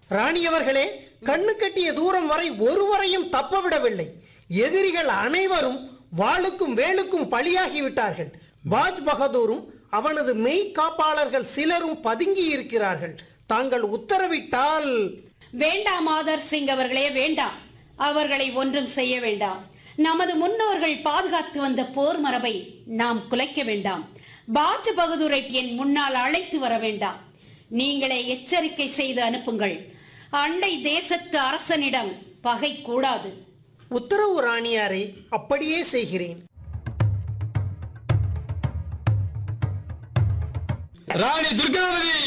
ராணியவர்களே கண்ணு கட்டிய தூரம் வரை ஒருவரையும் தப்பவிடவில்லை எதிரிகள் அனைவரும் வாளுக்கும் வேலுக்கும் பலியாகிவிட்டார்கள் பாஜ் பகதூரும் அவனது மெய் காப்பாளர்கள் சிலரும் பதுங்கி இருக்கிறார்கள் தாங்கள் உத்தரவிட்டால் வேண்டாம் ஆதர் சிங் அவர்களே வேண்டாம் அவர்களை ஒன்றும் செய்ய வேண்டாம் நமது முன்னோர்கள் பாதுகாத்து வந்த போர் மரபை நாம் குலைக்க வேண்டாம் பாஜ் பகதூரை என் முன்னால் அழைத்து வர வேண்டாம் நீங்களே எச்சரிக்கை செய்து அனுப்புங்கள் அண்டை தேசத்து அரசனிடம் பகை கூடாது உத்தரவு ராணியாரே அப்படியே செய்கிறேன் ராணி துர்காவதி